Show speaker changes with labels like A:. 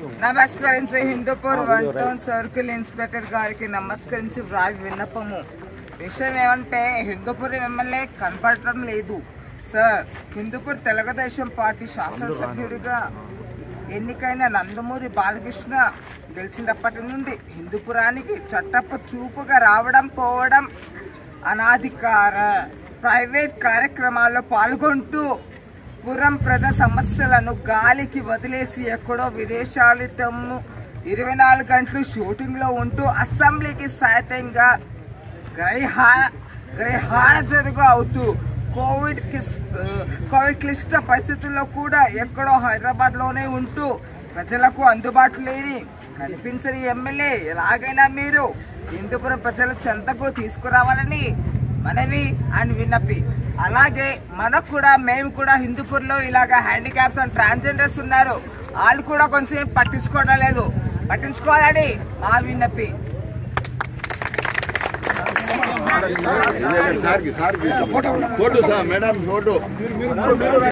A: నమస్కరించి Hindupur one town circle inspector గారికి నమస్కరించి వ్రావి విన్నపము విషయం ఏమంటే హిందూపూర్ ఎమ్మెల్యే కనపడటం లేదు సార్ హిందూపూర్ తెలుగుదేశం పార్టీ శాసనసభ్యుడిగా ఎన్నికైన నందమూరి బాలకృష్ణ గెలిచినప్పటి నుండి హిందూపురానికి చట్టపు చూపుగా రావడం పోవడం అనాధికార ప్రైవేట్ కార్యక్రమాల్లో పాల్గొంటూ పురం ప్రజా సమస్యలను గాలికి వదిలేసి ఎక్కడో విదేశాలితము ఇరవై నాలుగు గంటలు షూటింగ్లో ఉంటూ అసెంబ్లీకి సైతంగా గ్రహ గ్రహాణ జరుగు అవుతూ కోవిడ్ కిస్- ఆ, కోవిడ్ క్లిష్ట పరిస్థితుల్లో కూడా ఎక్కడో హైదరాబాద్లోనే ఉంటూ ప్రజలకు అందుబాటు లేని కనిపించని ఎమ్మెల్యే ఎలాగైనా మీరు హిందూపురం ప్రజల చెంతకు తీసుకురావాలని మనవి అండ్ విన్నపి అలాగే మనకు కూడా మేము కూడా హిందూపూర్లో ఇలాగ హ్యాండిక్యాప్స్ అండ్ ట్రాన్స్జెండర్స్ ఉన్నారు వాళ్ళు కూడా కొంచెం పట్టించుకోవడం లేదు పట్టించుకోవాలని మా విన్నపి
B: ఫోటో సార్ మేడం ఫోటో